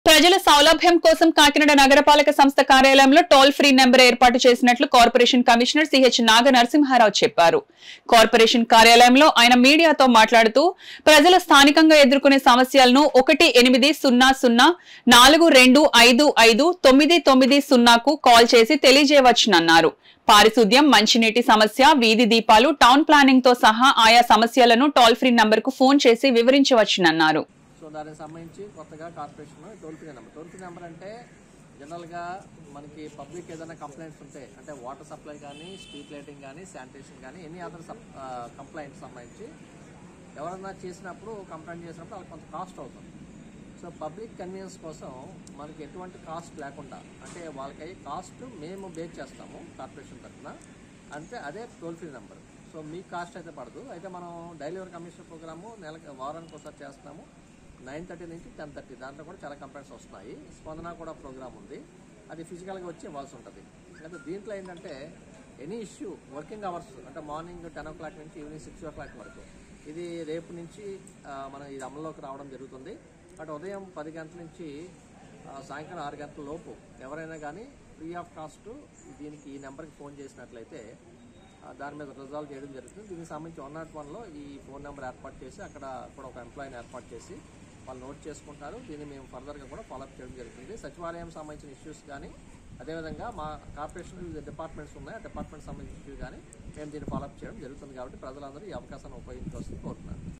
ప్రజల సౌలభ్యం కోసం కాకినాడ నగరపాలక సంస్థ కార్యాలయంలో టోల్ ఫ్రీ నెంబర్ ఏర్పాటు చేసినట్లు corporation commissioner CH Naga Narasimharao చెప్పారు కార్పొరేషన్ కార్యాలయంలో ఆయన మీడియాతో మాట్లాడుతూ ప్రజలు స్థానికంగా ఎదుర్కొనే సమస్యలను ఒకటి ఎనిమిది సున్నా సున్నా నాలుగు రెండు ఐదు ఐదు తొమ్మిది తొమ్మిది సున్నాకు కాల్ చేసి తెలియజేయవచ్చునన్నారు పారిశుద్ధ్యం మంచినీటి సమస్య వీధి దీపాలు టౌన్ ప్లానింగ్ తో సహా ఆయా సమస్యలను టోల్ ఫ్రీ నంబర్ కు ఫోన్ చేసి వివరించవచ్చునన్నారు సో దానికి సంబంధించి కొత్తగా corporation toll free number toll free number అంటే జనరల్గా మనకి పబ్లిక్ ఏదైనా కంప్లైంట్స్ ఉంటే అంటే వాటర్ సప్లై కానీ స్ట్రీట్ లైటింగ్ కానీ శానిటేషన్ కానీ ఎనీ అదర్ సబ్ కంప్లైంట్స్ సంబంధించి ఎవరన్నా చేసినప్పుడు కంప్లైంట్ చేసినప్పుడు వాళ్ళకి కొంత కాస్ట్ అవుతుంది సో పబ్లిక్ కన్వీనియన్స్ కోసం మనకి ఎటువంటి కాస్ట్ లేకుండా అంటే వాళ్ళకి అయ్యే కాస్ట్ మేము బేక్ చేస్తాము కార్పొరేషన్ తరఫున అంటే అదే టోల్ ఫ్రీ నెంబర్ సో మీ కాస్ట్ అయితే పడదు అయితే మనం డైలీ కమిషన్ ప్రోగ్రాము నెల వారానికి ఒకసారి చేస్తున్నాము నైన్ థర్టీ నుంచి టెన్ థర్టీ దాంట్లో కూడా చాలా కంప్లైంట్స్ వస్తున్నాయి స్పందన కూడా ప్రోగ్రామ్ ఉంది అది ఫిజికల్గా వచ్చి ఇవ్వాల్సి ఉంటుంది అయితే దీంట్లో ఏంటంటే ఎనీ ఇష్యూ వర్కింగ్ అవర్స్ అంటే మార్నింగ్ టెన్ ఓ క్లాక్ నుంచి ఈవినింగ్ సిక్స్ ఓ క్లాక్ వరకు ఇది రేపు నుంచి ఆ, మన ఇది అమల్లోకి రావడం జరుగుతుంది బట్ ఉదయం పది గంటల నుంచి ఆ, సాయంకాలం ఆరు గంటల లోపు ఎవరైనా కానీ ఫ్రీ ఆఫ్ కాస్ట్ దీనికి ఈ నెంబర్కి ఫోన్ చేసినట్లయితే ఆ, దాని మీద రిజాల్వ్ చేయడం జరుగుతుంది దీనికి సంబంధించి వన్ నాట్ వన్లో ఈ ఫోన్ నెంబర్ ఏర్పాటు చేసి అక్కడ కూడా ఒక ఎంప్లాయీని ఏర్పాటు చేసి వాళ్ళు నోట్ చేసుకుంటారు దీన్ని మేము ఫర్దర్గా కూడా ఫాలోఅప్ చేయడం జరుగుతుంది సచివాలయం సంబంధించిన ఇష్యూస్ కానీ అదేవిధంగా మా కార్పొరేషన్ వివిధ డిపార్ట్మెంట్స్ ఉన్నాయి ఆ డిపార్ట్మెంట్ సంబంధించిన ఇష్యూ కానీ మేము దీన్ని ఫాలోఅప్ చేయడం జరుగుతుంది కాబట్టి ప్రజలందరూ ఈ అవకాశాన్ని ఉపయోగించవలసింది కోరుతున్నాను